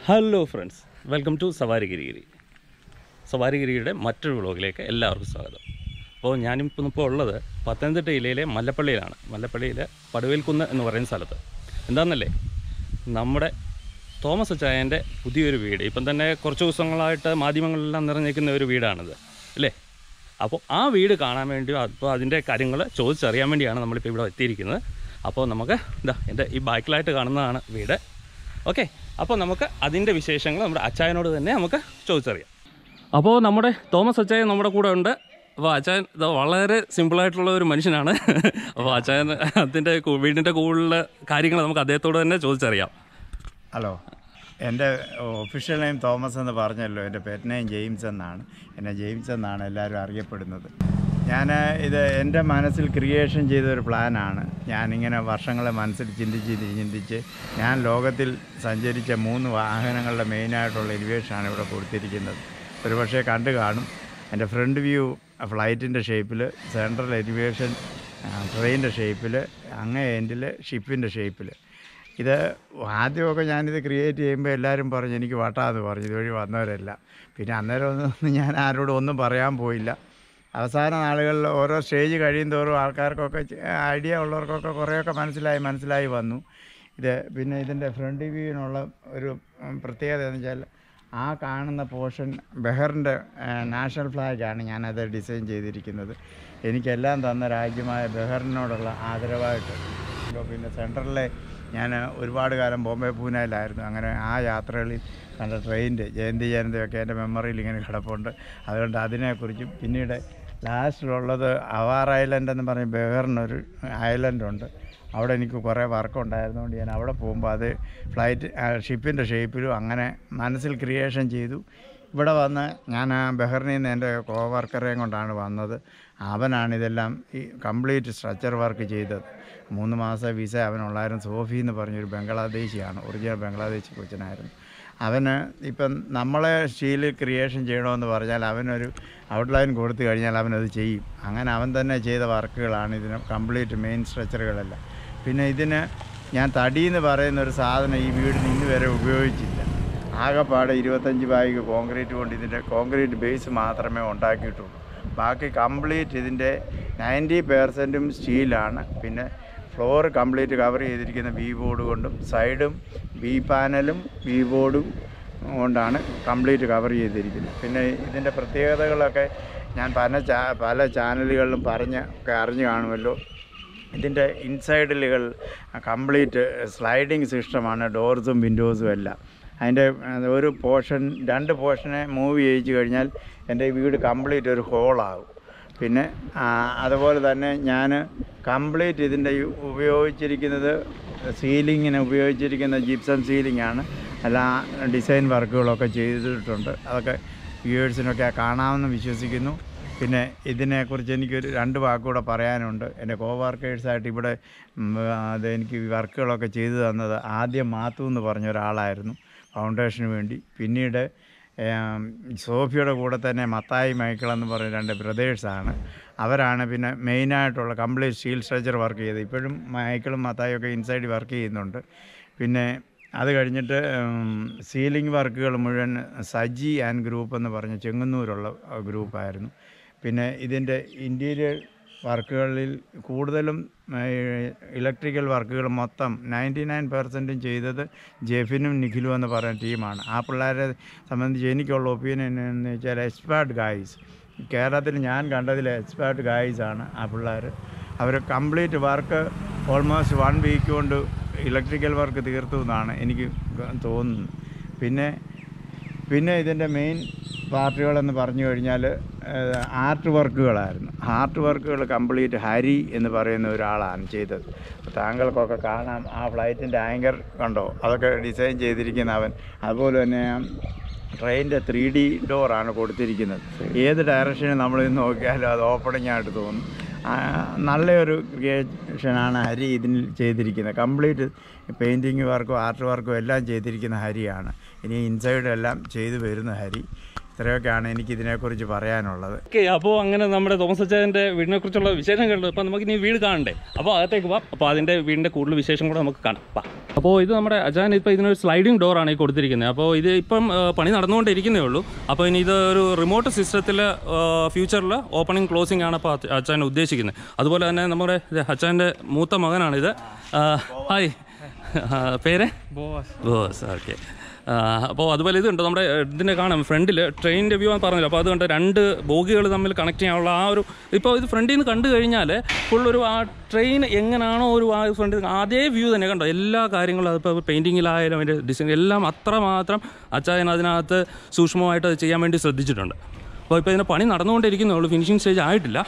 Hello friends welcome to സവാരി ഗിരിഗിരി സവാരി ഗിരിയുടെ മറ്റൊരു വ്ളോഗിലേക്ക് എല്ലാവർക്കും സ്വാഗതം അപ്പോൾ ഞാനിപ്പോൾ ഇപ്പോൾ ഉള്ളത് പത്തനംതിട്ട ജില്ലയിലെ മല്ലപ്പള്ളിയിലാണ് മല്ലപ്പള്ളിയിലെ പടുവേൽക്കുന്ന് എന്ന് പറയുന്ന സ്ഥലത്ത് എന്താണെന്നല്ലേ നമ്മുടെ തോമസ് അച്ചായൻ്റെ പുതിയൊരു വീട് ഇപ്പം തന്നെ കുറച്ച് ദിവസങ്ങളായിട്ട് മാധ്യമങ്ങളിലെല്ലാം നിറഞ്ഞിരിക്കുന്ന ഒരു വീടാണിത് അല്ലേ അപ്പോൾ ആ വീട് കാണാൻ വേണ്ടി അപ്പോൾ അതിൻ്റെ കാര്യങ്ങൾ ചോദിച്ചറിയാൻ വേണ്ടിയാണ് നമ്മളിപ്പോൾ ഇവിടെ എത്തിയിരിക്കുന്നത് അപ്പോൾ നമുക്ക് ഇതാ എൻ്റെ ഈ ബാക്കിലായിട്ട് കാണുന്നതാണ് വീട് ഓക്കെ അപ്പോൾ നമുക്ക് അതിൻ്റെ വിശേഷങ്ങൾ നമ്മുടെ അച്ചായനോട് തന്നെ നമുക്ക് ചോദിച്ചറിയാം അപ്പോൾ നമ്മുടെ തോമസ് അച്ചായൻ നമ്മുടെ കൂടെ ഉണ്ട് അപ്പോൾ അച്ചായൻ ഇത് വളരെ സിമ്പിളായിട്ടുള്ള ഒരു മനുഷ്യനാണ് അപ്പോൾ അച്ചായൻ അതിൻ്റെ കൂ- വീടിൻ്റെ കൂടുതൽ കാര്യങ്ങൾ നമുക്ക് അദ്ദേഹത്തോട് തന്നെ ചോദിച്ചറിയാം ഹലോ എൻ്റെ ഒഫീഷ്യൽ നെയിം തോമസ് എന്ന് പറഞ്ഞല്ലോ എൻ്റെ പെറ്റ് നെയിം ജെയിംസ് എന്നാണ് എന്നെ ജെയിംസ് എന്നാണ് എല്ലാവരും അറിയപ്പെടുന്നത് ഞാൻ ഇത് എൻ്റെ മനസ്സിൽ ക്രിയേഷൻ ചെയ്ത ഒരു പ്ലാനാണ് ഞാനിങ്ങനെ വർഷങ്ങളെ മനസ്സിൽ ചിന്തിച്ച് ചിന്തിച്ച് ഞാൻ ലോകത്തിൽ സഞ്ചരിച്ച മൂന്ന് വാഹനങ്ങളുടെ മെയിനായിട്ടുള്ള എലിവേഷനാണ് ഇവിടെ കൊടുത്തിരിക്കുന്നത് ഒരുപക്ഷെ കണ്ടു കാണും എൻ്റെ ഫ്രണ്ട് വ്യൂ ഫ്ലൈറ്റിൻ്റെ ഷേപ്പിൽ സെൻട്രൽ എലിവേഷൻ ട്രെയിനിൻ്റെ ഷേപ്പിൽ അങ്ങേ എൻഡിൽ ഷിപ്പിൻ്റെ ഷേപ്പിൽ ഇത് ആദ്യമൊക്കെ ഞാനിത് ക്രിയേറ്റ് ചെയ്യുമ്പോൾ എല്ലാവരും പറഞ്ഞു എനിക്ക് വട്ടാന്ന് പറഞ്ഞു ഇതുവഴി വന്നവരെല്ലാം പിന്നെ അന്നേരം ഒന്നും ഞാൻ ആരോടും ഒന്നും പറയാൻ പോയില്ല അവസാന നാളുകളിൽ ഓരോ സ്റ്റേജ് കഴിയും തോറും ആൾക്കാർക്കൊക്കെ ചെ- ഐഡിയ ഉള്ളവർക്കൊക്കെ കുറേയൊക്കെ മനസ്സിലായി മനസ്സിലായി വന്നു ഇത് പിന്നെ ഇതിൻ്റെ ഫ്രണ്ട് വ്യൂവിനുള്ള ഒരു ഉം, പ്രത്യേകത എന്ന് വെച്ചാൽ ആ കാണുന്ന പോർഷൻ ബെഹറിൻ്റെ നാഷണൽ ഫ്ലാഗാണ് ഞാനത് ഡിസൈൻ ചെയ്തിരിക്കുന്നത് എനിക്കെല്ലാം തന്ന രാജ്യമായ ബെഹറിനോടുള്ള ആദരവായിട്ട് ഇപ്പൊ പിന്നെ സെൻട്രലിലെ ഞാൻ ഒരുപാട് കാലം ബോംബെ പൂനെയിലായിരുന്നു അങ്ങനെ ആ യാത്രകളിൽ കണ്ട ട്രെയിനിൻ്റെ ജയന്തി ജയന്തിയൊക്കെ എൻ്റെ മെമ്മറിയിൽ ഇങ്ങനെ കിടപ്പുണ്ട് അതുകൊണ്ട് അതിനെക്കുറിച്ചും പിന്നീട് ലാസ്റ്റിലുള്ളത് അവാർ ഐലൻഡ് എന്ന് പറഞ്ഞ ബെഹറിനൊരു ഐലൻഡുണ്ട് അവിടെ എനിക്ക് കുറേ വർക്ക് ഉണ്ടായിരുന്നുകൊണ്ട് ഞാൻ അവിടെ പോകുമ്പോൾ അത് ഫ്ലൈറ്റ് ഷിപ്പിൻ്റെ ഷേപ്പിലും അങ്ങനെ മനസ്സിൽ ക്രിയേഷൻ ചെയ്തു ഇവിടെ വന്ന് ഞാൻ ആ ബഹറിനിൽ നിന്ന് എൻ്റെ കോ വർക്കറേയും കൊണ്ടാണ് വന്നത് അവനാണ് ഇതെല്ലാം ഈ കംപ്ലീറ്റ് സ്ട്രക്ചർ വർക്ക് ചെയ്തത് മൂന്ന് മാസം വിസ അവനുള്ളായിരുന്നു സോഫി എന്ന് പറഞ്ഞൊരു ബംഗ്ലാദേശിയാണ് ഒറിജിനൽ ബംഗ്ലാദേശി കൊച്ചനായിരുന്നു അവന് ഇപ്പം നമ്മളെ സ്റ്റീലിൽ ക്രിയേഷൻ ചെയ്യണമെന്ന് പറഞ്ഞാൽ അവനൊരു ഔട്ട്ലൈൻ കൊടുത്തു കഴിഞ്ഞാൽ അവനത് ചെയ്യും അങ്ങനെ അവൻ തന്നെ ചെയ്ത വർക്കുകളാണ് ഇതിന് കംപ്ലീറ്റ് മെയിൻ സ്ട്രക്ചറുകളെല്ലാം പിന്നെ ഇതിന് ഞാൻ തടി എന്ന് പറയുന്ന ഒരു സാധനം ഈ വീടിന് ഇന്ന് വരെ ഉപയോഗിച്ചില്ല ആകെപ്പാടെ ഇരുപത്തഞ്ച് ബാഗ് കോൺക്രീറ്റ് കൊണ്ട് ഇതിൻ്റെ കോൺക്രീറ്റ് ബേസ് മാത്രമേ ഉണ്ടാക്കിയിട്ടുള്ളൂ ബാക്കി കംപ്ലീറ്റ് ഇതിൻ്റെ നയൻറ്റി പെർസെൻറ്റും സ്റ്റീലാണ് പിന്നെ ഫ്ലോർ കംപ്ലീറ്റ് കവർ ചെയ്തിരിക്കുന്ന വി ബോർഡ് കൊണ്ടും സൈഡും വി പാനലും വി ബോർഡും കൊണ്ടാണ് കംപ്ലീറ്റ് കവർ ചെയ്തിരിക്കുന്നത് പിന്നെ ഇതിൻ്റെ പ്രത്യേകതകളൊക്കെ ഞാൻ പല ചാ പല ചാനലുകളിലും പറഞ്ഞ് ഒക്കെ അറിഞ്ഞു കാണുമല്ലോ ഇതിൻ്റെ ഇൻസൈഡിലുകൾ കംപ്ലീറ്റ് സ്ലൈഡിങ് സിസ്റ്റമാണ് ഡോർസും വിൻഡോസും എല്ലാം അതിൻ്റെ അഹ്, ഒരു പോർഷൻ രണ്ട് പോർഷനെ മൂവ് ചെയ്യിച്ചു കഴിഞ്ഞാൽ എൻ്റെ വീട് കംപ്ലീറ്റ് ഒരു ഹോളാകും പിന്നെ ആ, അതുപോലെ തന്നെ ഞാൻ കംപ്ലീറ്റ് ഇതിൻ്റെ ഈ ഉപയോഗിച്ചിരിക്കുന്നത് സീലിങ്ങിന് ഉപയോഗിച്ചിരിക്കുന്ന ജിപ്സം സീലിംഗ് ആണ് അല്ല ഡിസൈൻ വർക്കുകളൊക്കെ ചെയ്തിട്ടുണ്ട് അതൊക്കെ വ്യൂവേഴ്സിനൊക്കെ കാണാമെന്ന് വിശ്വസിക്കുന്നു പിന്നെ ഇതിനെക്കുറിച്ച് എനിക്കൊരു രണ്ട് വാക്കുകൂടെ പറയാനുണ്ട് എൻ്റെ കോ വർക്കേഴ്സായിട്ട് ഇവിടെ ഉം, അത് എനിക്ക് ഈ വർക്കുകളൊക്കെ ചെയ്തു തന്നത് ആദ്യം മാത്തു എന്ന് പറഞ്ഞ ഒരാളായിരുന്നു ഫൗണ്ടേഷന് വേണ്ടി പിന്നീട് ഏം, സോഫിയുടെ കൂടെ തന്നെ മത്തായി മൈക്കിൾ എന്ന് പറയുന്ന രണ്ട് ബ്രദേഴ്സാണ് അവരാണ് പിന്നെ മെയിനായിട്ടുള്ള കംപ്ലീറ്റ് സ്റ്റീൽ സ്ട്രക്ചർ വർക്ക് ചെയ്തത് ഇപ്പോഴും മൈക്കിളും മത്തായും ഒക്കെ ഇൻസൈഡ് വർക്ക് ചെയ്യുന്നുണ്ട് പിന്നെ അത് കഴിഞ്ഞിട്ട് സീലിംഗ് വർക്കുകൾ മുഴുവൻ സജി ആൻഡ് ഗ്രൂപ്പ് എന്ന് പറഞ്ഞ ചെങ്ങന്നൂരുള്ള അഹ്, ഗ്രൂപ്പായിരുന്നു പിന്നെ ഇതിൻ്റെ ഇൻറ്റീരിയർ വർക്കുകളിൽ കൂടുതലും ഇലക്ട്രിക്കൽ വർക്കുകൾ മൊത്തം നയൻറ്റി നയൻ പെർസെൻറ്റും ചെയ്തത് ജെഫിനും നിഖിലും എന്ന് പറയുന്ന ടീമാണ് ആ പിള്ളേരെ സംബന്ധിച്ച് എനിക്കുള്ള ഒപ്പീനിയൻ എന്ന് വെച്ചാൽ എക്സ്പേർട്ട് ഗായ്സ് കേരളത്തിൽ ഞാൻ കണ്ടതിൽ എക്സ്പേർട്ട് ഗായ്സ് ആണ് ആ പിള്ളേർ അവർ complete work almost one week കൊണ്ട് ഇലക്ട്രിക്കൽ വർക്ക് തീർത്തു എന്നാണ് എനിക്ക് തോന്നുന്നത് പിന്നെ പിന്നെ ഇതിൻ്റെ മെയിൻ പാർട്ടികളെന്ന് പറഞ്ഞു കഴിഞ്ഞാൽ ആർട്ട് വർക്കുകളായിരുന്നു ആർട്ട് വർക്കുകൾ കംപ്ലീറ്റ് ഹരി എന്ന് പറയുന്ന ഒരാളാണ് ചെയ്തത് അപ്പോൾ താങ്കൾക്കൊക്കെ കാണാം ആ ഫ്ലൈറ്റിൻ്റെ ആങ്കർ കണ്ടോ അതൊക്കെ ഡിസൈൻ ചെയ്തിരിക്കുന്ന അവൻ അതുപോലെ തന്നെ ട്രെയിനിൻ്റെ ത്രീ ഡി ഡോറാണ് കൊടുത്തിരിക്കുന്നത് ഏത് ഡയറക്ഷനിൽ നമ്മൾ ഇന്ന് നോക്കിയാലും അത് ഓപ്പണിംഗ് ആയിട്ട് തോന്നും ആ, നല്ലൊരു ക്രിയേഷനാണ് ഹരി ഇതിൽ ചെയ്തിരിക്കുന്നത് കംപ്ലീറ്റ് പെയിൻറ്റിങ് വർക്കും ആർട്ട് വർക്കും എല്ലാം ചെയ്തിരിക്കുന്ന ഹരിയാണ് ഇനി ഇൻസൈഡ് എല്ലാം ചെയ്തു വരുന്ന ഹരി ഇത്രയൊക്കെയാണ് എനിക്ക് ഇതിനെക്കുറിച്ച് പറയാനുള്ളത് ഓക്കെ അപ്പോൾ അങ്ങനെ നമ്മുടെ തോമസ് അച്ചായൻ്റെ വീടിനെ കുറിച്ചുള്ള വിശേഷങ്ങളുണ്ട് അപ്പോൾ നമുക്ക് ഇനി വീട് കാണണ്ടേ അപ്പോൾ അകത്തേക്ക് പോവാം അപ്പോൾ അതിൻ്റെ വീടിൻ്റെ കൂടുതൽ വിശേഷം കൂടെ നമുക്ക് കാണാം വാ. അപ്പോൾ ഇത് നമ്മുടെ അജാൻ ഇപ്പോൾ ഇതിനൊരു സ്ലൈഡിംഗ് ഡോറാണ് ഈ കൊടുത്തിരിക്കുന്നത് അപ്പോൾ ഇത് ഇപ്പം ആ, പണി നടന്നുകൊണ്ടിരിക്കുന്നേ ഉള്ളൂ അപ്പോൾ ഇനി ഇത് ഒരു റിമോട്ട് സിസ്റ്റത്തിൽ ഫ്യൂച്ചറിൽ ഓപ്പണിംഗ് ക്ലോസിംഗ് ആണ് അപ്പോൾ അച്ച- അച്ചാൻ ഉദ്ദേശിക്കുന്നത് അതുപോലെ തന്നെ നമ്മുടെ ഇത് അച്ചാൻ്റെ മൂത്ത മകനാണിത് ആ, ഹായ് ആ, പേര് ബോസ് ബോസ് ഓക്കെ അപ്പോൾ അതുപോലെ ഇതുണ്ട് നമ്മുടെ ഇതിൻ്റെ കാണാം ഫ്രണ്ടിൽ ട്രെയിനിൻ്റെ വ്യൂ പറഞ്ഞല്ലോ അപ്പോൾ അതുകൊണ്ട് രണ്ട് ബോഗികൾ തമ്മിൽ കണക്ട് ചെയ്യാനുള്ള ആ ഒരു ഇപ്പോൾ ഇത് ഫ്രണ്ടിൽ നിന്ന് കണ്ടു കഴിഞ്ഞാൽ ഫുൾ ഒരു ആ ട്രെയിൻ എങ്ങനെയാണോ ഒരു ആ ഫ്രണ്ടിൽ അതേ വ്യൂ തന്നെ കണ്ടോ എല്ലാ കാര്യങ്ങളും അതിപ്പോൾ പെയിൻറ്റിങ്ങിലായാലും അതിൻ്റെ ഡിസൈൻ എല്ലാം അത്രമാത്രം അച്ചായൻ അതിനകത്ത് സൂക്ഷ്മമായിട്ട് അത് ചെയ്യാൻ വേണ്ടി ശ്രദ്ധിച്ചിട്ടുണ്ട് അപ്പോൾ ഇപ്പോൾ ഇതിൻ്റെ പണി നടന്നുകൊണ്ടിരിക്കുന്നേ ഉള്ളൂ ഫിനിഷിംഗ് സ്റ്റേജ് ആയിട്ടില്ല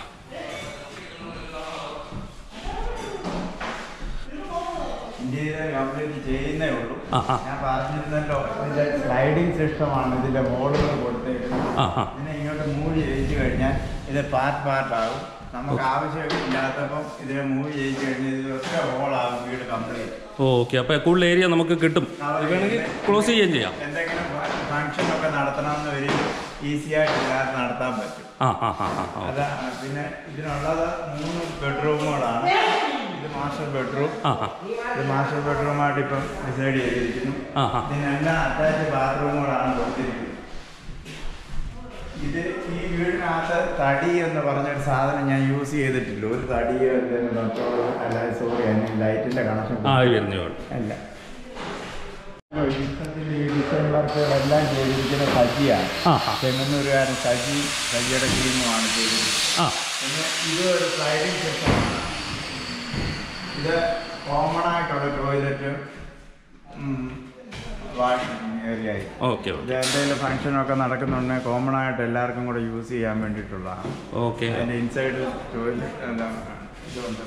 ഇന്ത്യയിലെ കംപ്ലീറ്റ് ചെയ്യുന്നേ ഉള്ളൂ ആ ആ ഞാൻ പറഞ്ഞിരുന്നല്ലോ ഇതിന്റെ സ്ലൈഡിംഗ് സിസ്റ്റമാണ് ഇതിന്റെ ബോർഡുകൾ കൊടുത്തേക്കുന്നത് ആ ആ ഇതിനെ ഇങ്ങോട്ട് മൂവ് ചെയ്യിച്ചു കഴിഞ്ഞാൽ ഇത് പാർട്ട് പാർട്ടാകും നമുക്ക് ആവശ്യമില്ലാത്തപ്പം ഇതിനെ മൂവ് ചെയ്യിച്ചു കഴിഞ്ഞാൽ ഇത് ഒറ്റ ഹോളാകും വീട് കംപ്ലീറ്റ് ഓക്കെ അപ്പോൾ കൂടുതൽ ഏരിയ നമുക്ക് കിട്ടും ഇത് വേണമെങ്കിൽ ക്ലോസ് ചെയ്യുകയും ചെയ്യാം എന്തെങ്കിലും ഫങ്ഷൻ ഒക്കെ നടത്തണമെന്ന് ഒരു ഈസി ആയിട്ട് ഇതിനകത്ത് നടത്താൻ പറ്റും ആ ആ ആ ആ ആ അതാണ് പിന്നെ ഇതിനുള്ളത് മൂന്ന് ബെഡ്റൂമുകളാണ് ഇത് മാസ്റ്റർ ബെഡ്റൂം ആ ആ ഇത് മാസ്റ്റർ ബെഡ്റൂമായിട്ട് ഇപ്പം ഡിസൈഡ് ചെയ്തിരിക്കുന്നു ആ ആ ഇതിനെല്ലാം അറ്റാച്ച് ബാത്റൂമുകളാണ് കൊടുത്തിരിക്കുന്നത് ഇത് ഈ വീടിനകത്ത് തടി എന്ന് പറഞ്ഞൊരു സാധനം ഞാൻ യൂസ് ചെയ്തിട്ടില്ല ഒരു തടിയോ എന്തെങ്കിലും കൺട്രോളോ അല്ലാതെ സോറി അതിന് ലൈറ്റിന്റെ കണക്ഷൻ ആ വരുന്നേ ഉള്ളൂ അല്ല ഈ ഡിസൈൻ വർക്കുകളെല്ലാം ചെയ്തിരിക്കുന്ന സജിയാണ് ആ ആ ചെങ്ങന്നൂരുകാരൻ സജി സജിയുടെ ടീമുമാണ് ചെയ്തിരിക്കുന്നത് ആ പിന്നെ ഇത് ഒരു സ്ലൈഡിംഗ് സിസ്റ്റമാണ് ഇത് കോമൺ ആയിട്ടുള്ള ടോയ്ലറ്റ് വാഷിംഗ് ഏരിയ ആയി ഓക്കെ ഇത് ഓക്കെ എന്തെങ്കിലും ഫംഗ്ഷനൊക്കെ നടക്കുന്നുണ്ടെങ്കിൽ കോമൺ ആയിട്ട് എല്ലാവർക്കും കൂടെ യൂസ് ചെയ്യാൻ വേണ്ടിയിട്ടുള്ളതാണ് ഓക്കെ അതിൻ്റെ ഇൻസൈഡ് ടോയ്ലറ്റ് എന്താ ഇതുണ്ട്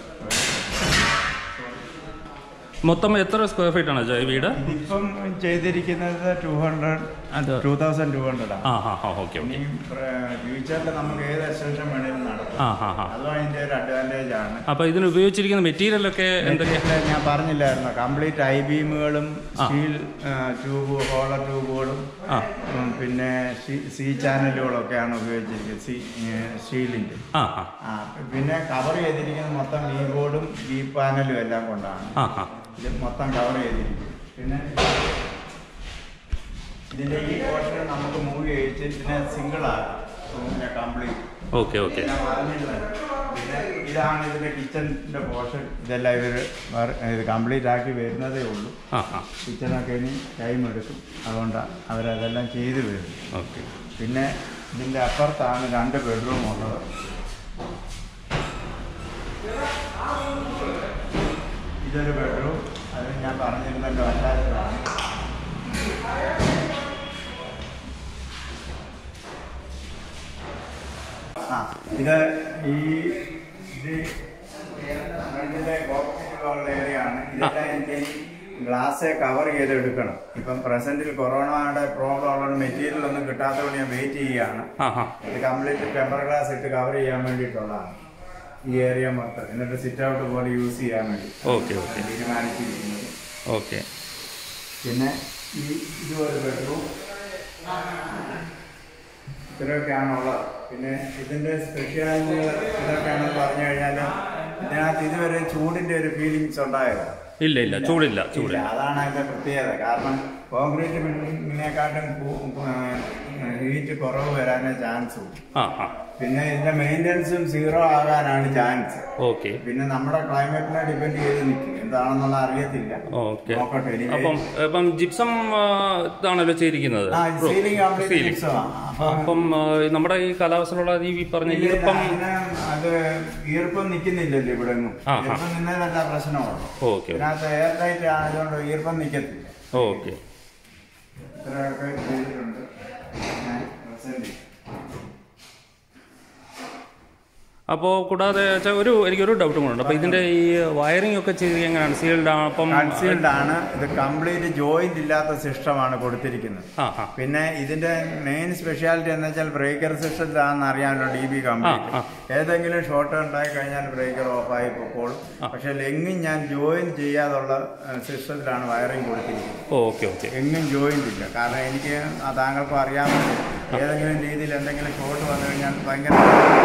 മൊത്തം എത്ര സ്ക്വയർ ഫീറ്റ് ആണ് അജയ് വീട് ഇതിപ്പം ചെയ്തിരിക്കുന്നത് ടു ഹൺഡ്രഡ് അത് ടു തൗസൻഡ് ടു ഹൺഡ്രഡ് ആണ് ആ ആ ആ ഓക്കെ ഓക്കെ ഇനി ഫ്യൂച്ചറിൽ നമുക്ക് ഏത് എക്സ്റ്റൻഷൻ വേണേലും നടത്താം ആ ആ ആ അതും അതിൻ്റെ ഒരു അഡ്വാൻറ്റേജ് ആണ് അപ്പോൾ ഇതിന് ഉപയോഗിച്ചിരിക്കുന്ന മെറ്റീരിയലൊക്കെ എന്തൊക്കെ ഇതില് ഞാൻ പറഞ്ഞില്ലായിരുന്നു കംപ്ലീറ്റ് ഐ ബീമുകളും സ്റ്റീൽ ട്യൂബ് ഹോളർ ട്യൂബുകളും ആ ഉം, പിന്നെ സി ചാനലുകളൊക്കെയാണ് ഉപയോഗിച്ചിരിക്കുന്നത് സി സ്റ്റീലിൻ്റെ ആ ആ ആ പിന്നെ കവർ ചെയ്തിരിക്കുന്നത് മൊത്തം വി ബോർഡും വി പാനലും എല്ലാം കൊണ്ടാണ് ആ ആ ഇത് മൊത്തം കവർ ചെയ്തിരിക്കും പിന്നെ ഇതിൻ്റെ ഈ പോർഷൻ നമുക്ക് മൂവ് ചെയ്യിച്ച് ഇതിനെ സിംഗിളാണ് റൂമിനെ കംപ്ലീറ്റ് ഓക്കെ ഓക്കെ ഞാൻ പറഞ്ഞിരുന്നത്. പിന്നെ ഇതാണ് ഇതിന്റെ കിച്ചണിന്റെ പോർഷൻ ഇതെല്ലാം ഇവർ ഇത് കംപ്ലീറ്റ് ആക്കി വരുന്നതേ ഉള്ളൂ ആ ആ കിച്ചണൊക്കെ ഇനി ടൈം എടുക്കും അതുകൊണ്ട് അവരതെല്ലാം ചെയ്തു വരും ഓക്കെ പിന്നെ ഇതിന്റെ അപ്പുറത്താണ് രണ്ട് ബെഡ്റൂം ഉള്ളത് ഇതൊരു ബെഡ്റൂം അത് ഞാൻ പറഞ്ഞിരുന്നല്ലോ അറ്റാച്ച്ഡാണ് ആ ഇത് ഈ ഇത് ഫ്രണ്ടിലെ കോക്പിറ്റുള്ള ഏരിയ ആണ് ഇതെല്ലാം എനിക്ക് ഗ്ലാസ് കവർ ചെയ്ത് എടുക്കണം ഇപ്പം പ്രസന്റിൽ കൊറോണയുടെ പ്രോബ്ലം ഉള്ള മെറ്റീരിയൽ ഒന്നും കിട്ടാത്തതുകൊണ്ട് ഞാൻ വെയിറ്റ് ചെയ്യുകയാണ് ആ ആ ഇത് കംപ്ലീറ്റ് ടെമ്പർ ഗ്ലാസ് ഇട്ട് കവർ ചെയ്യാൻ വേണ്ടിയിട്ടുള്ളതാണ് ഈ ഏരിയ മൊത്തം എന്നിട്ട് സിറ്റ് ഔട്ട് പോലെ യൂസ് ചെയ്യാൻ വേണ്ടി ഓക്കെ ഓക്കെ തീരുമാനിച്ചിരിക്കുന്നത് ഓക്കെ പിന്നെ ഈ ഇത് ഒരു ബെഡ്റൂം ഇത്രയൊക്കെയാണുള്ളത് പിന്നെ ഇതിൻ്റെ സ്പെഷ്യാലിറ്റികൾ ഇതൊക്കെയാണെന്ന് പറഞ്ഞു കഴിഞ്ഞാൽ ഇതിനകത്ത് ഇതുവരെ ചൂടിൻ്റെ ഒരു ഫീലിങ്സ് ഉണ്ടായത് ഇല്ല ഇല്ല ചൂടില്ല ഇല്ല ചൂടില്ല അതാണ് അതിൻ്റെ പ്രത്യേകത കാരണം കോൺക്രീറ്റ് ബിൽഡിങ്ങിനെക്കാട്ടും ഹീറ്റ് കുറവ് വരാനേ ചാൻസ് ഉള്ളൂ ആ ആ പിന്നെ ഇതിന്റെ മെയിൻ്റനൻസും സീറോ ആകാനാണ് ചാൻസ് ഓക്കെ പിന്നെ നമ്മുടെ ക്ലൈമറ്റിനെ ഡിപ്പെൻഡ് ചെയ്ത് നിൽക്കും എന്താണെന്നുള്ള അറിയത്തില്ല ഓക്കെ നോക്കട്ടെ ഇനി അപ്പം ഇപ്പം ജിപ്സം ആ, ഇതാണല്ലോ ചെയ്തിരിക്കുന്നത് ആ സീലിംഗ് കംപ്ലീറ്റ് Ceiling. ഫിക്സഡാണ് അപ്പം അപ്പം ആ, നമ്മുടെ ഈ കാലാവസ്ഥയിലുള്ള ഈ പറഞ്ഞ ഇല്ല, ഈർപ്പം അതിന് അത് ഈർപ്പം നിൽക്കുന്നില്ലല്ലോ ഇവിടെ ഒന്നും ആ, ആ. ഈർപ്പം നിന്നതല്ല പ്രശ്നമുള്ളൂ ഓക്കെ ഇതിനകത്ത് എയർ ടൈറ്റ് ആയതുകൊണ്ട് ഈർപ്പം നിൽക്കത്തില്ല ഓക്കെ ഇത്രയൊക്കെ ചെയ്തിട്ടുണ്ട് ഞാൻ present ചെയ്യും. അപ്പോൾ കൂടാതെ ച്ചാ, ഒരു എനിക്കൊരു ഡൗട്ടും കൂടെ ഉണ്ട് അപ്പോൾ ഇതിൻ്റെ ഈ വയറിംഗ് ഒക്കെ ചെയ്ത് എങ്ങനെയാണ് സീൽഡ് ആണ് അപ്പം കൺസീൽഡ് ആണ് ഇത് കംപ്ലീറ്റ് ജോയിന്റ് ഇല്ലാത്ത സിസ്റ്റമാണ് കൊടുത്തിരിക്കുന്നത് ആ ആ പിന്നെ ഇതിന്റെ മെയിൻ സ്പെഷ്യാലിറ്റി എന്ന് വെച്ചാൽ ബ്രേക്കർ സിസ്റ്റത്തിലാണെന്ന് അറിയാമല്ലോ ഡി ബി കംപ്ലീറ്റ് ആ, ഏതെങ്കിലും ഷോർട്ട് ഉണ്ടായി കഴിഞ്ഞാൽ ബ്രേക്കർ ഓഫായി പൊക്കോളും പക്ഷെ എങ്ങും ഞാൻ ജോയിൻ ചെയ്യാതുള്ള സിസ്റ്റത്തിലാണ് വയറിംഗ് കൊടുത്തിരിക്കുന്നത് ഓക്കെ ഓക്കെ എങ്ങും ജോയിന്റ് ഇല്ല കാരണം എനിക്ക് ആ താങ്കൾക്കും അറിയാമല്ലോ ഏതെങ്കിലും രീതിയിൽ എന്തെങ്കിലും ഷോട്ട് വന്നു കഴിഞ്ഞാൽ ഭയങ്കര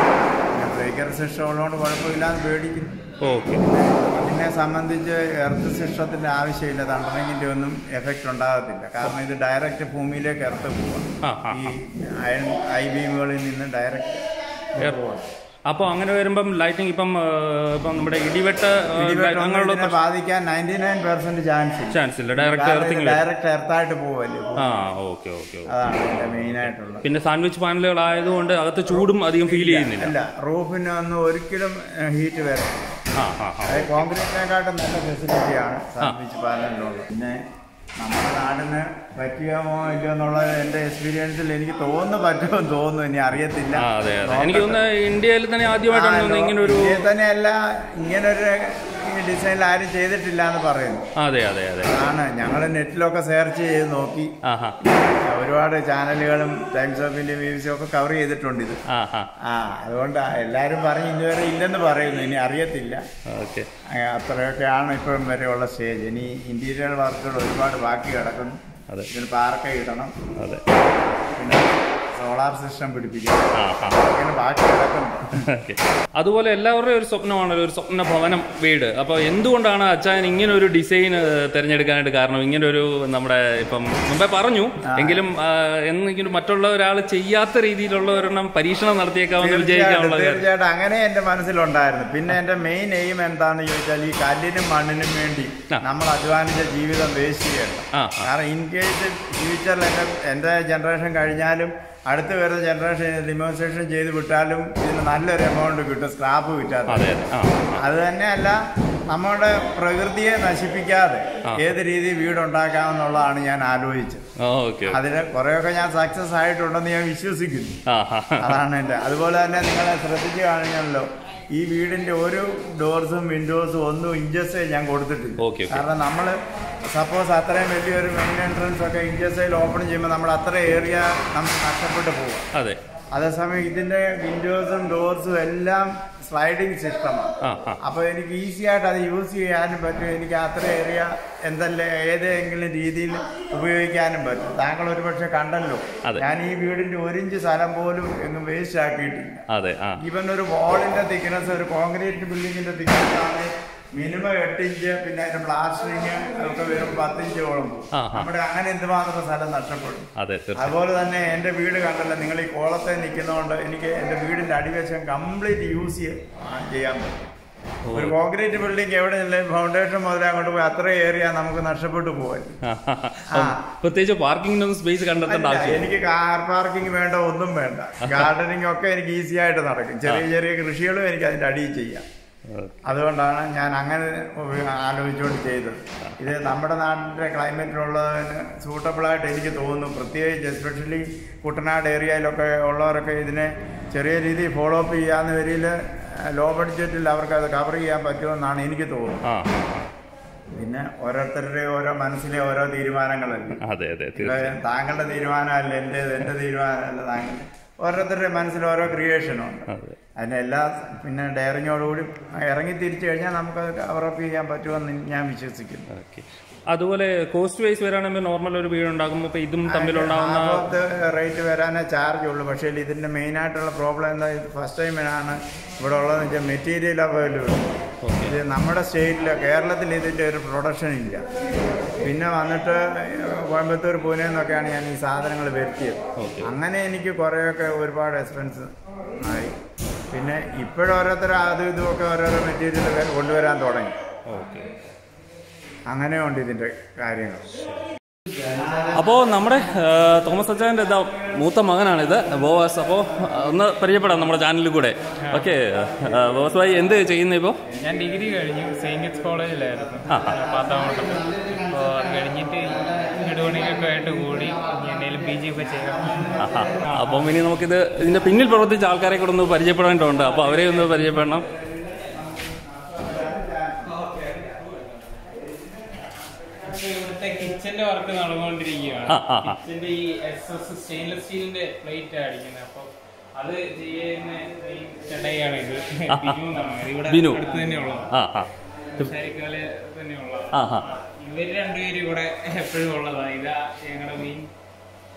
ബ്രേക്കർ സിസ്റ്റം ഉള്ളതുകൊണ്ട് കുഴപ്പമില്ലാന്ന് പേടിക്കുന്നു ഓക്കെ ഇതിനെ സംബന്ധിച്ച് എർത്ത് സിസ്റ്റത്തിൻ്റെ ആവശ്യമില്ല തണ്ടറിങ്ങിൻ്റെ ഒന്നും എഫക്റ്റ് ഉണ്ടാകത്തില്ല കാരണം ഇത് ഡയറക്റ്റ് ഭൂമിയിലേക്ക് എർത്ത് പോവാം ആ ആ ഈ അയൺ ഐ ബീമുകളിൽ നിന്ന് ഡയറക്റ്റ് പോവാം അപ്പോൾ അങ്ങനെ വരുമ്പം ലൈറ്റിംഗ് ഇപ്പം ആ, ഇപ്പം നമ്മുടെ ഇടിവെട്ട് ആ, അങ്ങനെയുള്ള ഇതിനെ ബാധിക്കാൻ നയൻറ്റി നയൻ പെർസെന്റ് ചാൻസ് ഇല്ല ചാൻസ് ഇല്ല ഡയറക്റ്റ് എർത്തിങ് ഡയറക്റ്റ് എർത്തായിട്ട് പോവല്ലേ ആ ഓക്കെ ഓക്കെ അതാണ് ഇതിന്റെ മെയിൻ ആയിട്ടുള്ളത് പിന്നെ സാൻഡ്വിച്ച് പാനലുകൾ ആയതുകൊണ്ട് അകത്ത് ചൂടും അധികം ഫീൽ ചെയ്യുന്നില്ല അല്ല റൂഫിനൊന്നും ഒരിക്കലും ഹീറ്റ് വരും ആ ആ ആ അത് കോൺക്രീറ്റിനെക്കാട്ടും നല്ല ഫെസിലിറ്റിയാണ് സാൻഡ്വിച്ച് പാനലിനുള്ളത് പിന്നെ നമ്മുടെ നാടിന് പറ്റുമോ ഇല്ലയോ എന്നുള്ളത് എൻ്റെ എക്സ്പീരിയൻസിൽ എനിക്ക് തോന്നുന്നു പറ്റുമോ എന്ന് തോന്നുന്നു ഇനി അറിയത്തില്ല ആ, അതെ അതെ എനിക്ക് തോന്നുന്നത് ഇന്ത്യയിൽ തന്നെ ആദ്യമായിട്ടാണ് തോന്നുന്നത് ഇങ്ങനെ ഒരു ഇന്ത്യയിൽ തന്നെയല്ല ഇങ്ങനൊരു ഡിസൈനിൽ ആരും ചെയ്തിട്ടില്ല എന്ന് പറയുന്നു അതെ അതെ അതെ അതാണ് ഞങ്ങൾ നെറ്റിലൊക്കെ സെർച്ച് ചെയ്ത് നോക്കി ആ ഹാ ഒരുപാട് ചാനലുകളും Times of India B B C ഒക്കെ കവർ ചെയ്തിട്ടുണ്ട് ഇത് ആ ഹാ ആ അതുകൊണ്ട് എല്ലാവരും പറഞ്ഞ് ഇതുവരെ ഇല്ലെന്ന് പറയുന്നു ഇനി അറിയത്തില്ല ഓക്കെ ആ, അത്രയൊക്കെയാണ് ഇപ്പം വരെയുള്ള സ്റ്റേജ് ഇനി ഇന്റീരിയർ വർക്കുകൾ ഒരുപാട് ബാക്കി കിടക്കുന്നു അതെ. ഇതിന് പാർക്ക ഇടണം അതെ പിന്നെ സോളാർ സിസ്റ്റം പിടിപ്പിക്കണം ആ ഹാ അങ്ങനെ ബാക്കി കിടക്കുന്നു ഓക്കെ. അതുപോലെ എല്ലാവരുടെയും ഒരു സ്വപ്നമാണല്ലോ ഒരു സ്വപ്ന ഭവനം വീട് അപ്പോൾ എന്തുകൊണ്ടാണ് അച്ചായൻ ഇങ്ങനെ ഒരു ഡിസൈൻ തിരഞ്ഞെടുക്കാനായിട്ട് കാരണം ഇങ്ങനെ ഒരു നമ്മുടെ ഇപ്പം മുമ്പേ പറഞ്ഞു എങ്കിലും ആ, എന്നെങ്കിലും മറ്റുള്ള ഒരാൾ ചെയ്യാത്ത രീതിയിലുള്ള ഒരെണ്ണം പരീക്ഷണം നടത്തിയേക്കാമെന്ന് തീർച്ചയായിട്ടും വിജയിക്കാനുള്ള കാര്യം. തീർച്ചയായിട്ടും അങ്ങനെ എന്റെ മനസ്സിലുണ്ടായിരുന്നു പിന്നെ എന്റെ മെയിൻ എയിം എന്താണെന്ന് ചോദിച്ചാൽ ഈ കല്ലിനും മണ്ണിനും വേണ്ടി ആ. നമ്മൾ അധ്വാനിച്ച ജീവിതം വേസ്റ്റ് ചെയ്യണം ആ ആ കാരണം ഇൻ കേസ് ഫ്യൂച്ചറിൽ എൻ്റെ എൻ്റെ ജനറേഷൻ കഴിഞ്ഞാലും അടുത്ത് വരുന്ന ജനറേഷൻ ഡിമോൺസ്ട്രേഷൻ ചെയ്ത് വിട്ടാലും ഇതിന് നല്ലൊരു എമൗണ്ട് കിട്ടും സ്ക്രാപ്പ് വിറ്റാൽ അതെ അതെ ആ അത് തന്നെയല്ല നമ്മുടെ പ്രകൃതിയെ നശിപ്പിക്കാതെ ആ. ഏത് രീതിയിൽ വീടുണ്ടാക്കാമെന്നുള്ളതാണ് ഞാൻ ആലോചിച്ചത് ഓക്കെ അതിന് കുറേയൊക്കെ ഞാൻ സക്സസ് ആയിട്ടുണ്ടെന്ന് ഞാൻ വിശ്വസിക്കുന്നു ആ ഹാ അതാണ് എൻ്റെ അതുപോലെ തന്നെ നിങ്ങളെ ശ്രദ്ധിച്ചു കാണുന്നല്ലോ ഈ വീടിന്റെ ഒരു ഡോർസും വിൻഡോസും ഒന്നും ഇഞ്ചസ് ഞാൻ കൊടുത്തിട്ടില്ല ഓക്കെ ഓക്കെ കാരണം നമ്മൾ സപ്പോസ് അത്രയും വലിയൊരു മെയിൻ എൻട്രൻസ് ഒക്കെ ഇഞ്ചസയിൽ ഓപ്പൺ ചെയ്യുമ്പോൾ നമ്മൾ അത്ര ഏറിയ നമുക്ക് നഷ്ടപ്പെട്ടു പോകും അതെ അതേസമയം ഇതിന്റെ വിൻഡോസും ഡോർസും എല്ലാം സ്ലൈഡിങ് സിസ്റ്റമാണ് ആ ആ അപ്പോൾ എനിക്ക് ഈസി ആയിട്ട് അത് യൂസ് ചെയ്യാനും പറ്റും എനിക്ക് അത്ര ഏറിയ എന്തെല്ലാം ഏതെങ്കിലും രീതിയിൽ ഉപയോഗിക്കാനും പറ്റും താങ്കൾ ഒരുപക്ഷെ കണ്ടല്ലോ അതെ. ഞാൻ ഈ വീടിന്റെ ഒരു ഇഞ്ച് സ്ഥലം പോലും എങ്ങും വേസ്റ്റ് ആക്കിയിട്ടില്ല അതെ ആ ഈവൻ ഒരു വാളിന്റെ തിക്നെസ് ഒരു കോൺക്രീറ്റ് ബിൽഡിങ്ങിന്റെ തിക്നെസ് ആണ് മിനിമം എട്ട് ഇഞ്ച് പിന്നെ അതിന്റെ പ്ലാസ്റ്ററിങ് ഒക്കെ വരും പത്ത് ഇഞ്ചോളം പോകും. ആ, ആ. നമ്മുടെ അങ്ങനെ എന്തുമാത്രം സ്ഥലം നഷ്ടപ്പെടും അതെ തീർച്ചയായും അതുപോലെ തന്നെ എൻ്റെ വീട് കണ്ടല്ലോ നിങ്ങൾ ഈ കോളത്തെ നിൽക്കുന്നതുകൊണ്ട് എനിക്ക് എൻ്റെ വീടിൻ്റെ അടിവശം കംപ്ലീറ്റ് യൂസ് ചെയ്യാൻ പറ്റും ഒരു കോൺക്രീറ്റ് ബിൽഡിംഗ് എവിടെ ഫൗണ്ടേഷൻ മുതൽ അങ്ങോട്ട് പോയി അത്ര ഏരിയ നമുക്ക് നഷ്ടപ്പെട്ടു പോകാൻ ആ, ആ, ആ. പ്രത്യേകിച്ച് പാർക്കിങ്ങിനൊന്നും സ്പേസ് കണ്ടെത്തേണ്ട ആവശ്യം എനിക്ക് കാർ പാർക്കിംഗ് വേണ്ട ഒന്നും വേണ്ട ഗാർഡനിങ് ഒക്കെ എനിക്ക് ഈസി ആയിട്ട് നടക്കും ചെറിയ ചെറിയ കൃഷികളും എനിക്ക് അതിൻ്റെ അടിയിൽ ചെയ്യാം അതുകൊണ്ടാണ് ഞാൻ അങ്ങനെ ആലോചിച്ചുകൊണ്ട് ചെയ്തത് ഇത് നമ്മുടെ നാട്ടിലെ ക്ലൈമറ്റിലുള്ളതിന് സൂട്ടബിളായിട്ട് എനിക്ക് തോന്നുന്നു പ്രത്യേകിച്ച് എസ്പെഷ്യലി കുട്ടനാട് ഏരിയയിലൊക്കെ ഉള്ളവരൊക്കെ ഇതിനെ ചെറിയ രീതിയിൽ ഫോളോ അപ്പ് ചെയ്യാവുന്ന വരിയിൽ ലോ ബഡ്ജറ്റിൽ അവർക്ക് അത് കവർ ചെയ്യാൻ പറ്റുമെന്നാണ് എനിക്ക് തോന്നുന്നത് ആ പിന്നെ ഓരോരുത്തരുടെ ഓരോ മനസ്സിലെ ഓരോ തീരുമാനങ്ങളല്ലേ അതെ അതെ ഇത് തീർച്ചയായും താങ്കളുടെ തീരുമാനമല്ല എൻ്റെ എൻ്റെ തീരുമാനമല്ല താങ്കളുടെ ഓരോരുത്തരുടെ മനസ്സിൽ ഓരോ ക്രിയേഷനുണ്ട് അതെ അതിനെല്ലാം പിന്നെ ഡയറിങ്ങോടുകൂടി ഇറങ്ങി തിരിച്ചു കഴിഞ്ഞാൽ നമുക്കത് കവറപ്പ് ചെയ്യാൻ പറ്റുമെന്ന് ഞാൻ വിശ്വസിക്കുന്നു ഓക്കെ അതുപോലെ കോസ്റ്റ് വൈസ് വരാണെങ്കിൽ നോർമൽ ഒരു വീട് ഉണ്ടാകുമ്പോൾ ഇപ്പൊ ഇതും തമ്മിലുണ്ടാകുന്ന റേറ്റ് വരാനേ ചാർജ് ഉള്ളൂ പക്ഷേ ഇതിൻ്റെ മെയിനായിട്ടുള്ള പ്രോബ്ലം എന്താ ഇത് ഫസ്റ്റ് ടൈമിനാണ് ഇവിടെ ഉള്ളതെന്ന് വെച്ചാൽ മെറ്റീരിയൽ അവൈലബിൾ ഓക്കെ ഇത് നമ്മുടെ സ്റ്റേറ്റിൽ കേരളത്തിൽ ഇതിൻ്റെ ഒരു പ്രൊഡക്ഷൻ ഇല്ല പിന്നെ വന്നിട്ട് കോയമ്പത്തൂർ പൂനെ എന്നൊക്കെയാണ് ഞാൻ ഈ സാധനങ്ങൾ വരുത്തിയത് ഓക്കെ അങ്ങനെ എനിക്ക് കുറേയൊക്കെ ഒരുപാട് എക്സ്പെൻസ് ആയി പിന്നെ ഇപ്പോഴോരോരുത്തർ അതും ഇതുമൊക്കെ ഓരോരോ മെറ്റീരിയൽ കൊണ്ടുവരാൻ തുടങ്ങി ഓക്കെ അങ്ങനെയുണ്ട് ഇതിൻ്റെ കാര്യങ്ങൾ അപ്പോൾ നമ്മുടെ ആ, തോമസ് അച്ചായൻ്റെ ഇതാ മൂത്ത മകനാണിത് ബോവാസ് അപ്പോൾ ഒന്ന് പരിചയപ്പെടാം നമ്മുടെ ചാനലിൽ കൂടെ ഓക്കെ ബോസ് ഭായി എന്ത് ചെയ്യുന്നത് ഇപ്പോൾ ഞാൻ ഡിഗ്രി കഴിഞ്ഞു സെയിൻറ്റ് കിറ്റ്സ് കോളേജിലായിരുന്നു ആ, ആ. പാത്താമോട്ടത്ത് അപ്പോൾ അത് കഴിഞ്ഞിട്ട് വീടുപണിയൊക്കെ ആയിട്ട് കൂടി ഇനി എന്തെങ്കിലും പി ജി ഒക്കെ ചെയ്യാം അപ്പം ഇനി നമുക്കിത് ഇതിൻ്റെ പിന്നിൽ പ്രവർത്തിച്ച ആൾക്കാരെ കൂടെ ഒന്ന് പരിചയപ്പെടേണ്ടതുണ്ട് അപ്പോൾ അവരെ ഒന്ന് പരിചയപ്പെടണം ഇവിടുത്തെ കിച്ചന്റെ വർക്ക് നടന്നുകൊണ്ടിരിക്കുകയാണ് ആ, ആ, ആ. കിച്ചന്റെ ഈ എസ് എസ് സ്റ്റെയിൻലെസ് സ്റ്റീലിന്റെ പ്ലേറ്റ് അടിക്കുന്നത് അപ്പോൾ അത് ചെയ്യുന്ന ഈ ചടയാണ് ഇത് ബിനു എന്നാണ് പേര്. ഇവിടെ ബിനു. അടുത്ത് തന്നെയുള്ളത് ആ ആ ശരിക്കാല് തന്നെയുള്ള ആ ആ ഇവര് രണ്ടുപേരും ഇവിടെ എപ്പോഴും ഉള്ളതാണ് ഇതാ ഞങ്ങളുടെ മെയിൻ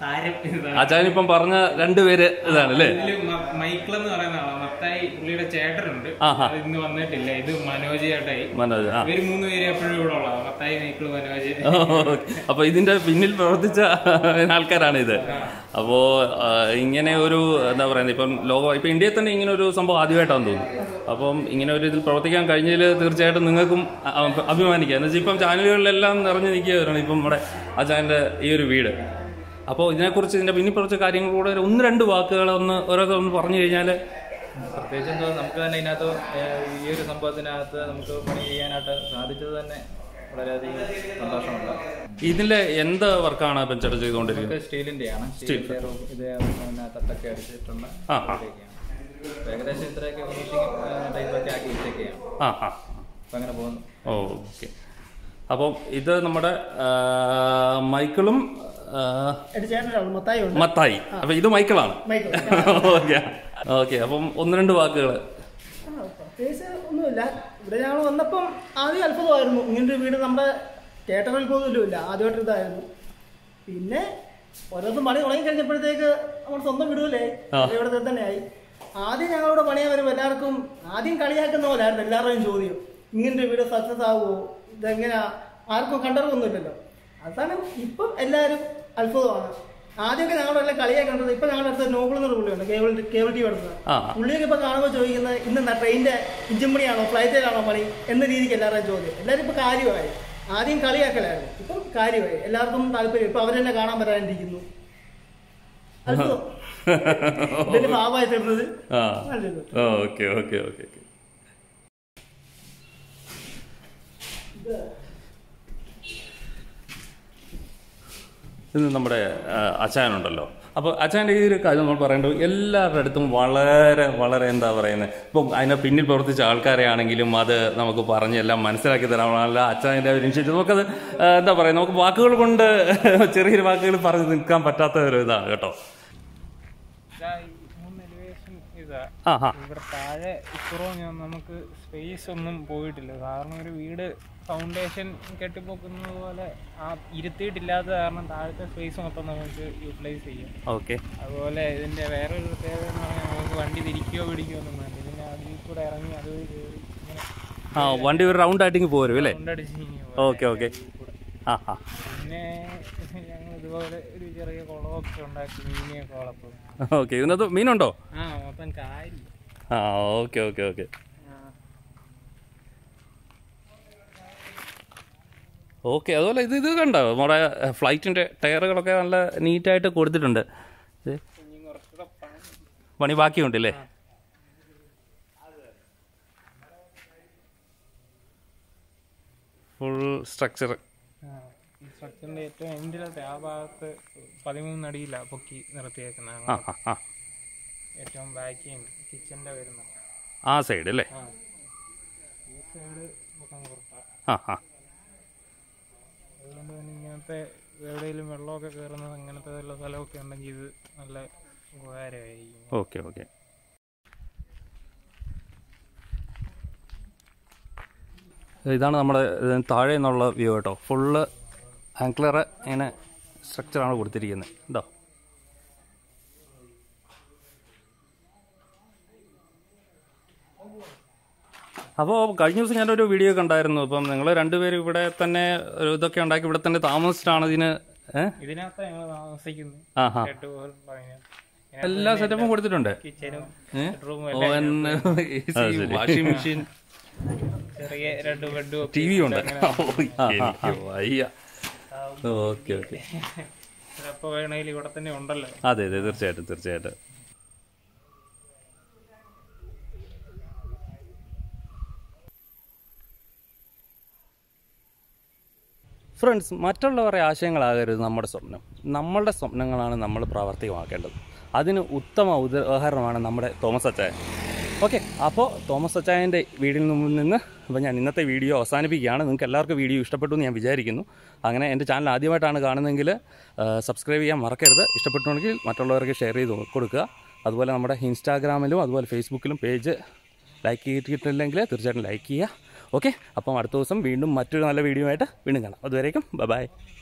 താരം ഇതാണ്. അച്ചായൻ ഇപ്പം പറഞ്ഞ രണ്ടുപേര് ഇതാണ് അല്ലേ ഇതില് മ- മൈക്കിൾ എന്ന് പറയുന്ന ആളാണ് മത്തായി പുള്ളിയുടെ ചേട്ടനുണ്ട് ആഹാ. അത് ഇന്ന് വന്നിട്ടില്ല ഇത് മനോജ് ചേട്ടായി മനോജ് ആ ഇവര് മൂന്ന് പേര് എപ്പോഴും ഇവിടെ ഉള്ളതാണ് മത്തായി മൈക്കിൾ മനോജ് അപ്പൊ ഇതിന്റെ പിന്നിൽ പ്രവർത്തിച്ച ആൾക്കാരാണ് ഇത് അപ്പോ ആ, ഇങ്ങനെ ഒരു എന്താ പറയുന്നത് ഇപ്പം ലോകം ഇപ്പൊ ഇന്ത്യയിൽ തന്നെ ഇങ്ങനെ ഒരു സംഭവം ആദ്യമായിട്ടാണെന്ന് തോന്നുന്നു അപ്പം ഇങ്ങനെ ഒരു ഇതിൽ പ്രവർത്തിക്കാൻ കഴിഞ്ഞതിൽ തീർച്ചയായിട്ടും നിങ്ങൾക്കും അ- അ- അഭിമാനിക്കാം എന്ന് വെച്ചാൽ ഇപ്പം ചാനലുകളിലെല്ലാം നിറഞ്ഞു നിൽക്കുകയാണ് ഇപ്പം നമ്മുടെ അച്ചായന്റെ ഈ ഒരു വീട് അപ്പോൾ ഇതിനെക്കുറിച്ച് ഇതിന്റെ പിന്നിൽ കുറച്ച് കാര്യങ്ങൾ കൂടെ ഒരു ഒന്ന് രണ്ട് വാക്കുകൾ ഒന്ന് ഓരോക്കെ ഒന്ന് പറഞ്ഞു കഴിഞ്ഞാൽ പ്രത്യേകിച്ച് എന്തോ നമുക്ക് തന്നെ ഇതിനകത്ത് ഏഹ്, ഈ ഒരു സംഭവത്തിനകത്ത് നമുക്ക് പണി ചെയ്യാനായിട്ട് സാധിച്ചത് തന്നെ വളരെയധികം സന്തോഷമുണ്ട് ഇതിലെ എന്ത് വർക്കാണ് ഇപ്പം ചേട്ടൻ ചെയ്തുകൊണ്ടിരിക്കുന്നത് നമുക്ക് സ്റ്റീലിന്റെയാണ് സ്റ്റീലിന്റെ റൂം ഇത് പിന്നെ തട്ടൊക്കെ അടിച്ചിട്ടുള്ള ആ, ആ. ഇതൊക്കെയാണ്. അപ്പൊ ഏകദേശം ഇത്രയൊക്കെ ഫിനിഷിങ് ടൈപ്പൊക്കെ ആക്കി വെച്ചൊക്കെയാണ് ആ ആ അപ്പൊ അങ്ങനെ പോകുന്നു ഓക്കെ അപ്പം ഇത് നമ്മുടെ ആ, മൈക്കിളും ആ, എന്റെ ചേട്ടനാണ് മത്തായി ഉണ്ട് മത്തായി അപ്പൊ ഇത് മൈക്കിളാണ് മൈക്കിൾ ഓക്കെ ഓക്കെ അപ്പം ഒന്ന് രണ്ട് വാക്കുകൾ ആ, പ്രത്യേകിച്ച് ഒന്നുമില്ല ഇവിടെ ഞങ്ങൾ വന്നപ്പം ആദ്യം അത്ഭുതമായിരുന്നു ഇങ്ങനൊരു വീട് നമ്മുടെ കേട്ടറിൽ പോലും ഇല്ല ആദ്യമായിട്ട് ഇതായിരുന്നു പിന്നെ ഓരോന്നും പണി തുടങ്ങി കഴിഞ്ഞപ്പോഴത്തേക്ക് നമ്മുടെ സ്വന്തം വീടുമല്ലേ ഇവിടെ തന്നെയായി ആദ്യം ഞങ്ങളിവിടെ പണിയാൻ വരുമ്പോൾ എല്ലാവർക്കും ആദ്യം കളിയാക്കുന്ന പോലായിരുന്നു എല്ലാവരുടെയും ചോദ്യം ഇങ്ങനൊരു വീട് സക്സസ് ആവുമോ ഇതെങ്ങനെയാ ആർക്കും കണ്ടറിവൊന്നുമില്ലല്ലോ അതാണ് ഇപ്പം എല്ലാവരും അത്ഭുതമാണ് ആദ്യമൊക്കെ ഞങ്ങളെല്ലാം കളിയാ കണ്ടത് ഇപ്പൊ ഞങ്ങളുടെ അടുത്ത് നോബിൾ എന്നൊരു പുള്ളിയുണ്ട് കേബിൾ കേബിൾ ടി എടുത്തത് ആ പുള്ളിയൊക്കെ ഇപ്പൊ കാണുമ്പോൾ ചോദിക്കുന്നത് ഇന്ന് ട്രെയിനിന്റെ ഇഞ്ചിൻ പണിയാണോ ഫ്ലൈറ്റിലാണോ പണി എന്ന രീതിക്ക് എല്ലാവരുടെയും ചോദ്യം എല്ലാവരും ഇപ്പൊ കാര്യമായി ആദ്യം കളിയാക്കലായിരുന്നു ഇപ്പം കാര്യമായി എല്ലാവർക്കും താല്പര്യം ഇപ്പൊ അവരെന്നെ കാണാൻ വരാനിരിക്കുന്നു അത്ഭുതം ഇതിന്റെ ഭാഗമായി തീർന്നത് ആ നല്ലത് ഓക്കെ ഓക്കെ ഓക്കെ ഓക്കെ ഇത് നമ്മുടെ ആ, അച്ചായനുണ്ടല്ലോ അപ്പോൾ അച്ചായൻ്റെ ഈ ഒരു കാര്യം നമ്മൾ പറയേണ്ടത് എല്ലാവരുടെ അടുത്തും വളരെ വളരെ എന്താ പറയുന്നത് ഇപ്പം അതിനെ പിന്നിൽ പ്രവർത്തിച്ച ആൾക്കാരെ ആണെങ്കിലും അത് നമുക്ക് പറഞ്ഞ് എല്ലാം മനസ്സിലാക്കി തരാനുള്ള അച്ചായൻ്റെ ഒരു ഇനിഷ്യേറ്റീവ് നമുക്കത് ആ, എന്താ പറയുക നമുക്ക് വാക്കുകൾ കൊണ്ട് ചെറിയൊരു വാക്കുകൾ പറഞ്ഞ് നിൽക്കാൻ പറ്റാത്ത ഒരു ഇതാണ് കേട്ടോ ഇതാ ഈ മൂന്ന് എലിവേഷൻ ഇതാ ആ ഹാ ഇവിടെ താഴെ ഇപ്പുറവും ഞാൻ നമുക്ക് സ്പേസ് ഒന്നും പോയിട്ടില്ല കാരണം ഒരു വീട് ഫൗണ്ടേഷൻ കെട്ടിപ്പൊക്കുന്നത് പോലെ ആ ഇരുത്തിയിട്ടില്ലാത്ത കാരണം താഴത്തെ സ്പേസ് മൊത്തം നമുക്ക് യൂട്ടിലൈസ് ചെയ്യാം ഓക്കെ അതുപോലെ ഇതിന്റെ വേറൊരു പ്രത്യേകത എന്ന് പറഞ്ഞാൽ നമുക്ക് വണ്ടി തിരിക്കുകയോ പിടിക്കുകയോ ഒന്നും വേണ്ട ഇതിന്റെ അടിയിൽ കൂടെ ഇറങ്ങി അത് കയറി ഇങ്ങനെ ആ വണ്ടി ഒരു റൗണ്ട് ആയിട്ടിങ് പോരും അല്ലേ കൊണ്ടടിച്ച് ഇങ്ങനെ പോകാം. ഓക്കെ ഓക്കെ ആ ആ പിന്നെ ഞങ്ങൾ ഇതുപോലെ ഒരു ചെറിയ കുളമൊക്കെ ഉണ്ടാക്കി മീനിയൊക്കെ വളർത്തും ഓക്കെ ഇതിനകത്ത് മീനുണ്ടോ ആ മൊത്തം കാരി ആ ഓക്കെ ഓക്കെ ഓക്കെ ഓക്കെ അതുപോലെ ഇത് ഇത് കണ്ടോ നമ്മുടെ ഫ്ലൈറ്റിൻ്റെ ടയറുകളൊക്കെ നല്ല നീറ്റായിട്ട് കൊടുത്തിട്ടുണ്ട് ഇത് ഇനി കുറച്ചുകൂടെ പണി പണി ബാക്കിയുണ്ടല്ലേ ഫുൾ സ്ട്രക്ചർ ആ, ഈ സ്ട്രക്ചറിന്റെ ഏറ്റവും എൻഡിലത്തെ ആ ഭാഗത്ത് പതിമൂന്ന് അടിയില്ല പൊക്കി നിർത്തിയേക്കുന്നത് ആ ആ ആ ഏറ്റവും ബാക്കിയും കിച്ചന്റെ വരുന്നത് ആ സൈഡ് അല്ലേ ആ ഈ സൈഡ് മുഖം കുറുപ്പ ആ ആ അതുകൊണ്ട് തന്നെ ഇങ്ങനത്തെ എവിടെയെങ്കിലും വെള്ളമൊക്കെ കയറുന്നത് അങ്ങനത്തെ വല്ല സ്ഥലമൊക്കെ ഉണ്ടെങ്കിൽ ഇത് നല്ല ഉപകാരമായിരിക്കും ഓക്കെ ഓക്കെ ഇതാണ് നമ്മുടെ ഇതിന് താഴെ നിന്നുള്ള വ്യൂ കേട്ടോ ഫുള്ള് ആങ്ക്ലർ ഇങ്ങനെ സ്ട്രക്ചറാണ് കൊടുത്തിരിക്കുന്നത് ഇതോ അപ്പോൾ കഴിഞ്ഞ ദിവസം ഞാനൊരു വീഡിയോ കണ്ടായിരുന്നു അപ്പം നിങ്ങൾ രണ്ടുപേരും ഇവിടെ തന്നെ ഒരു ഇതൊക്കെ ഉണ്ടാക്കി ഇവിടെ തന്നെ താമസിച്ചിട്ടാണ് ഇതിന് ഏഹ് ഇതിനകത്ത് ഞങ്ങൾ താമസിക്കുന്നത് ആ ഹാ ഷെഡ് പോലെ പറയുന്നത് എല്ലാ സെറ്റപ്പും കൊടുത്തിട്ടുണ്ട് കിച്ചനും ഏ? ബെഡ്റൂമും ഓവൻ വാഷിംഗ് മെഷീൻ ചെറിയ രണ്ട് ബെഡും ടി വി ഉണ്ട് എനിക്ക് വയ്യ ഓക്കെ ഓക്കെ എപ്പോ വേണേലും ഇവിടെ തന്നെ ഉണ്ടല്ലോ അതെ അതെ തീർച്ചയായിട്ടും തീർച്ചയായിട്ടും ഫ്രണ്ട്സ് മറ്റുള്ളവരുടെ ആശയങ്ങളാകരുത് നമ്മുടെ സ്വപ്നം നമ്മളുടെ സ്വപ്നങ്ങളാണ് നമ്മൾ പ്രാവർത്തികമാക്കേണ്ടത് അതിന് ഉത്തമ ഉദാഹരണമാണ് നമ്മുടെ തോമസ് അച്ചായൻ ഓക്കെ അപ്പോൾ തോമസ് അച്ചായൻ്റെ വീടിൽ മുമ്പിൽ നിന്ന് അപ്പോൾ ഞാൻ ഇന്നത്തെ വീഡിയോ അവസാനിപ്പിക്കുകയാണ് നിങ്ങൾക്ക് എല്ലാവർക്കും വീഡിയോ ഇഷ്ടപ്പെട്ടു എന്ന് ഞാൻ വിചാരിക്കുന്നു അങ്ങനെ എൻ്റെ ചാനൽ ആദ്യമായിട്ടാണ് കാണുന്നതെങ്കിൽ സബ്സ്ക്രൈബ് ചെയ്യാൻ മറക്കരുത് ഇഷ്ടപ്പെട്ടുണ്ടെങ്കിൽ മറ്റുള്ളവർക്ക് ഷെയർ ചെയ്ത് കൊടുക്കുക അതുപോലെ നമ്മുടെ ഇൻസ്റ്റാഗ്രാമിലും അതുപോലെ ഫേസ്ബുക്കിലും പേജ് ലൈക്ക് ചെയ്തിട്ടില്ലെങ്കിൽ തീർച്ചയായിട്ടും ലൈക്ക് ചെയ്യുക ഓക്കെ അപ്പം അടുത്ത ദിവസം വീണ്ടും മറ്റൊരു നല്ല വീഡിയോ ആയിട്ട് വീണ്ടും കാണാം അതുവരേക്കും ബൈ